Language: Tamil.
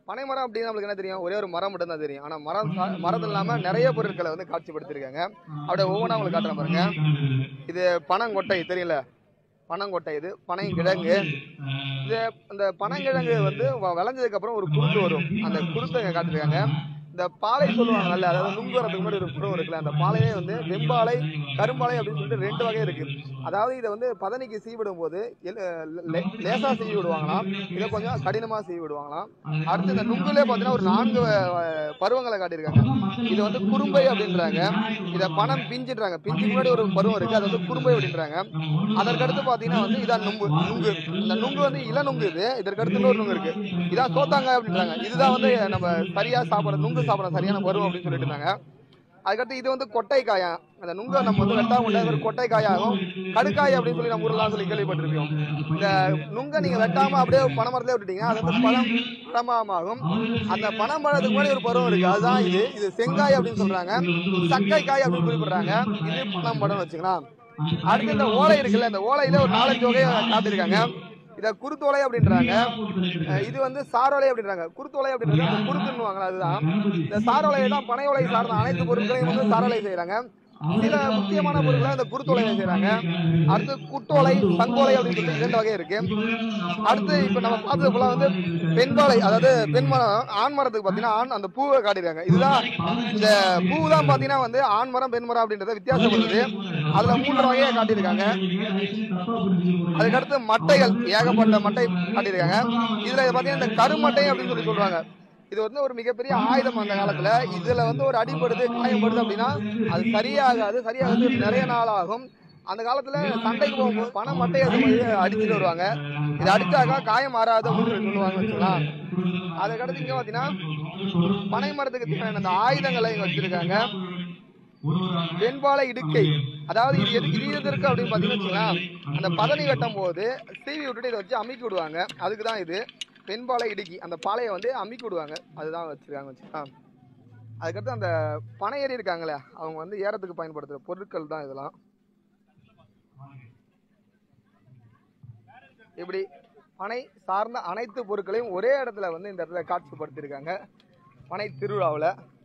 பனை மரம் அப்படின்னு நம்மளுக்கு என்ன தெரியும் ஒரே ஒரு மரம் மட்டும் தான் தெரியும் ஆனா மரம் சா- மரத்துல இல்லாம நிறைய பொருட்களை வந்து காட்சிப்படுத்திருக்காங்க அப்படியே ஒவ்வொன்றா உங்களுக்கு காட்டுறேன் பாருங்க இது பனங்கொட்டை தெரியல பனங்கொட்டை இது பனைங்கிழங்கு இது இந்த பனங்கிழங்கு வந்து வ- விளைஞ்சதுக்கு அப்புறம் ஒரு குருத்து வரும் அந்த குருத்தை இங்க காட்டிருக்காங்க இந்த பாலை சொல்லுவாங்கல்ல அதாவது நுங்கு வரதுக்கு முன்னாடி ஒரு புறம் இருக்குல்ல அந்த பாலையே வந்து வெம்பாலை கரும்பாலை அப்படின்னு சொல்லிட்டு ரெண்டு வகை இருக்கு அதாவது இதை வந்து பதனிக்கு சீவிடும் போது எல்- லே- லேசா சீவி விடுவாங்களாம் இதை கொஞ்சம் கடினமா சீவி விடுவாங்களாம் அடுத்து இந்த நுங்குலே பாத்தீங்கன்னா ஒரு நான்கு அஹ், பருவங்களை காட்டியிருக்காங்க இது வந்து குறும்பை அப்படின்றாங்க இதை பணம் பிஞ்சுன்றாங்க பிஞ்சுக்கு முன்னாடி ஒரு பருவம் இருக்கு அது வந்து குறும்பை அப்படின்றாங்க அதற்கடுத்து பாத்தீங்கன்னா வந்து இதான் நுங்கு நுங்கு இந்த நுங்கு வந்து இள நுங்கு இது இதற்கடுத்து இன்னொரு நுங்கு இருக்கு இதான் சோத்தாங்காய் அப்படின்றாங்க இதுதான் வந்து நம்ம சரியா சாப்பிடுற நுங்கு சாப்பிடுற சரியான பருவம் அப்படின்னு சொல்லிட்டு இருந்தாங்க அதுக்கடுத்து இது வந்து கொட்டை காயா அந்த நுங்கை நம்ம வந்து வெட்டா கொண்ட ஒரு கொட்டை காயாகும் கடுக்காய் அப்படின்னு சொல்லி நம்ம ஊர்லாம் சொல்லி கேள்விப்பட்டிருக்கோம் இந்த நுங்கை நீங்க வெட்டாம அப்படியே பனை மரத்திலே விட்டுட்டீங்க அது வந்து பழம் பழமாகும் அந்த பனம் பழத்துக்கு முன்னாடி ஒரு பருவம் இருக்கு அதுதான் இது இது செங்காய் அப்படின்னு சொல்றாங்க சக்கை காய் அப்படின்னு குறிப்பிடுறாங்க இது பனம் பழம்னு வச்சுக்கலாம் அடுத்து இந்த ஓலை இருக்குல்ல இந்த ஓலையில ஒரு நாலஞ்சு வகையை காட்டியிருக்காங்க இத குருத்தோலை அப்படின்றாங்க அஹ் இது வந்து சாரோலை அப்படின்றாங்க குருத்தோலை அப்படின்றது அந்த குருத்துன்னுவாங்களா அதுதான் இந்த சாரோலையை தான் பனை ஓலை சார்ந்த அனைத்து பொருட்களையும் வந்து சாரோலை செய்யறாங்க சில முக்கியமான பொருட்களை இந்த குருத்தோலையை செய்யறாங்க அடுத்து குட்டோலை சங்கோலை அப்படின்னு சொல்லி இரண்டு வகை இருக்கு அடுத்து இப்ப நம்ம பார்த்தது போல வந்து பெண்பாலை அதாவது பெண் மரம் ஆண் மரத்துக்கு பாத்தீங்கன்னா ஆண் அந்த பூவை காட்டியிருக்காங்க இதுதான் இந்த பூ தான் பாத்தீங்கன்னா வந்து ஆண் மரம் பெண் மரம் அப்படின்றத வித்தியாசப்படுது அதுல மூன்று வகையை காட்டியிருக்காங்க அதுக்கடுத்து மட்டைகள் ஏகப்பட்ட மட்டை காட்டியிருக்காங்க இதுல பாத்தீங்கன்னா இந்த கருமட்டை அப்படின்னு சொல்லி சொல்றாங்க இது வந்து ஒரு மிகப்பெரிய ஆயுதம் அந்த காலத்துல இதுல வந்து ஒரு அடிபடுது காயப்படுது அப்படின்னா அது சரியாகாது சரியாகிறது நிறைய நாள் ஆகும் அந்த காலத்துல சண்டைக்கு போகும்போது பண மட்டையை எடுத்து போய் அடிச்சுட்டு வருவாங்க இது அடிச்சாக்கா காயம் மாறாது அப்படின்னு சொல்லி சொல்லுவாங்க வச்சுக்கலாம் அதுக்கடுத்து இங்க பாத்தீங்கன்னா பனை மரத்துக்கு தேவையான அந்த ஆயுதங்களை இங்க வச்சிருக்காங்க வெண்பாலை இடுக்கை அதாவது இது எது இது எது இருக்கு அப்படின்னு பாத்தீங்கன்னா வச்சுக்கோங்களேன், அந்த பதனி வெட்டும் போது சீவி விட்டுட்டு இதை வச்சு அமுக்கி விடுவாங்க அதுக்கு தான் இது பெண்பாலை இடுக்கி அந்த பாலையை வந்து அமுக்கி விடுவாங்க அதுதான் வச்சிருக்காங்க வச்சுக்கலாம் அதுக்கடுத்து அந்த பனை ஏறி இருக்காங்களே அவங்க வந்து ஏறத்துக்கு பயன்படுத்துற பொருட்கள் தான் இதெல்லாம் இப்படி பனை சார்ந்த அனைத்து பொருட்களையும் ஒரே இடத்துல வந்து இந்த இடத்துல காட்சிப்படுத்தியிருக்காங்க பனை திருவிழாவில்